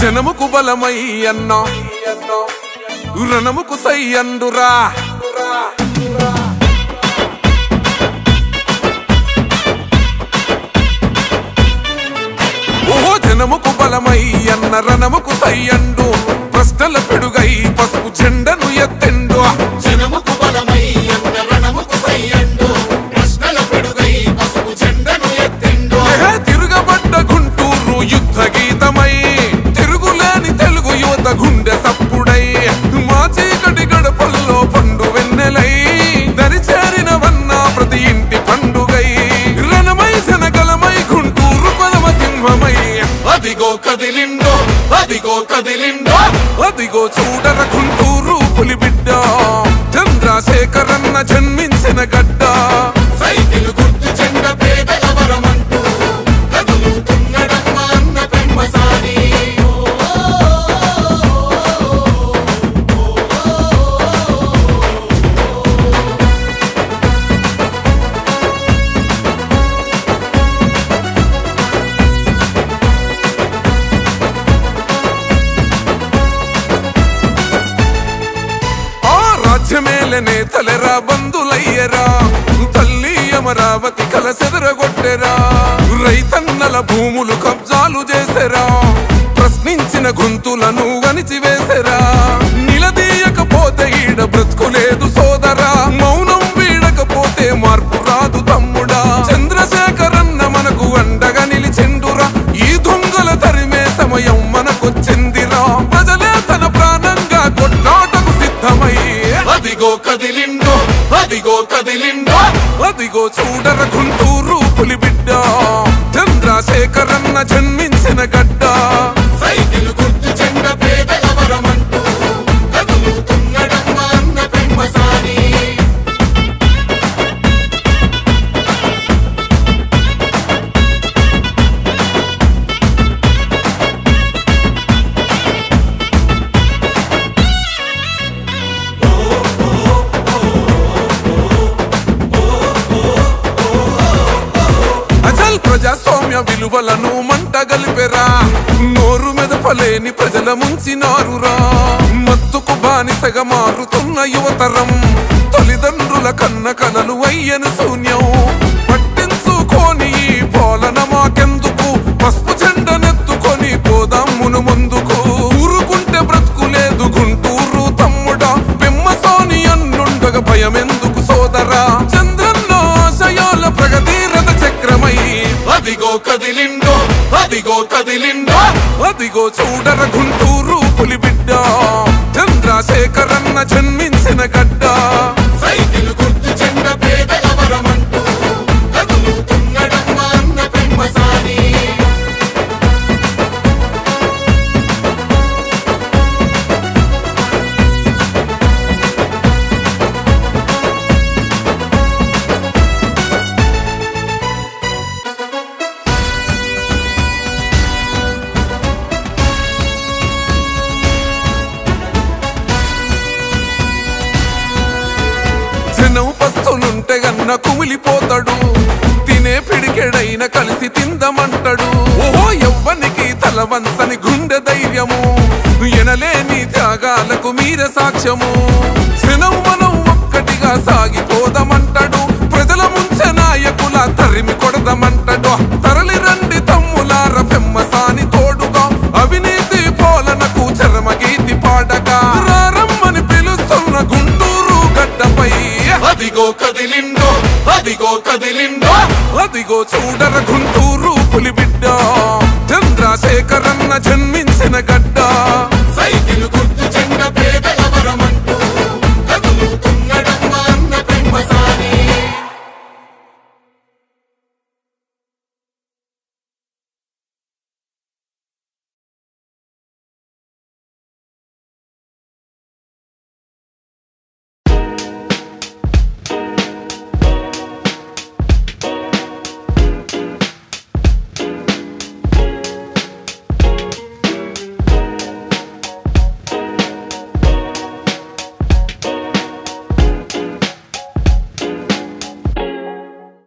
జనముకు బలమై అన్నా రణముకు సై అందురా ఓహో జనముకు బలమై అన్న రణముకు సై అండు ప్రశ్నల పిడుగై పసుపు జెండను ఎత్తెండు జనముకు బలమై అన్న రణముకు సయ్యండు ప్రశ్నల పిడుగై పసుపు జెండను ఎత్తిండు ఏహే తిరుగబడ్డ గుంటూరు యుద్ధ గీతమై తిరుగులేని తెలుగు యువత గుండె సప్పుడై మా చీకటి గడపల్లో పండు వెన్నెలై దరిచేరినవన్న ప్రతి ఇంటి పండుగై రణమై జనగలమై గుంటూరు కొలమ సింహమై అదిగో కదిలిండో అదిగో కదిలిండో అదిగో చూడర గుంటూరు పులిబిడ్డ చంద్రశేఖరన్న జన్మించిన గడ్డ సైకిల్ గుర్తు చెండ పేదల వరమంటూ కదులుతున్నడమ్మ అన్న పెమ్మసాని ఆ రాజ్యమేల నేతలెరా బంధులయ్యరా తల్లి అమరావతి కల సెదరగొట్టెరా రైతన్నల భూములు కబ్జాలు చేసెరా ప్రశ్నించిన గొంతులను అణిచివేసెరా నిలదీయకపోతే ఈడ బ్రతుకులేదు సోదరా మౌనం వీడకపోతే మార్పు రాదు తమ్ముడా చంద్రశేఖరన్న మనకు అండగా నిలిచెండురా ఈ దొంగల తరిమే సమయం మనకొచ్చిందిరా ప్రజలే తన ప్రాణంగా కొట్లాటకు సిద్ధమై అదిగో కదిలిండో అదిగో కదిలిండో అదిగో చూడర గుంటూరు పులిబిడ్డ చంద్రశేఖరన్న జన్మించిన గడ్డ సైకిల్ గుర్తు చెండ పేదల వరమంటూ కదులుతున్నడమ్మ అన్న పెమ్మసాని అజల్ ప్రజాస్వామ్య విలువలను మంట గలిపెరా నోరు మెదపలేని ప్రజల ముంచినారురా మత్తుకు బానిసగా మారుతున్న యువతరం తల్లిదండ్రుల కన్న కలలు అయ్యను శూన్యం పట్టించుకోని ఈ పాలన మాకెందుకు పసుపు జెండనెత్తుకొని పోదామును ముందుకు ఊరుకుంటే బ్రతుకులేదు గుంటూరు తమ్ముడా పెమ్మసోని అన్నుండగా భయమెందుకు సోదరా చంద్రన్న ఆశయాల ప్రగతి రథ చక్రమై అదిగో కదిలిండో అదిగో కదిలిండో అదిగో చూడర గుంటూరు పులిబిడ్డ చంద్రశేఖరన్న జన్మించిన గడ్డ సైకిల్ గుర్తు చెండ పేదల వరమంటూ కదులుతున్నడమ్మ అన్న పెమ్మసాని జనం పస్తులుంటే గన్న కుమిలిపోతాడు తినే పిడికెడైన కలిసి తిందమంటాడు ఓహో ఎవ్వనికి తల వంచని గుండె ధైర్యము ఎనలేని త్యాగాలకు మీర సాక్ష్యము జనం మనం ఒక్కటిగా సాగిపోదామంటాడు ప్రజల ముంచె నాయకుల తరిమి కొడదామంటాడు తరలి రండి తమ్ములార పెమ్మసాని తోడుగా అవినీతి పోలనకు చరమగీతి పాడగా రారమ్మని పిలుస్తున్న గుంటూరు గడ్డపై అదిగో కదిలిండో అదిగో కదిలిండో అదిగో చూడర గుంటూరు పులిబిడ్డ చంద్రశేఖరన్న జన్మించిన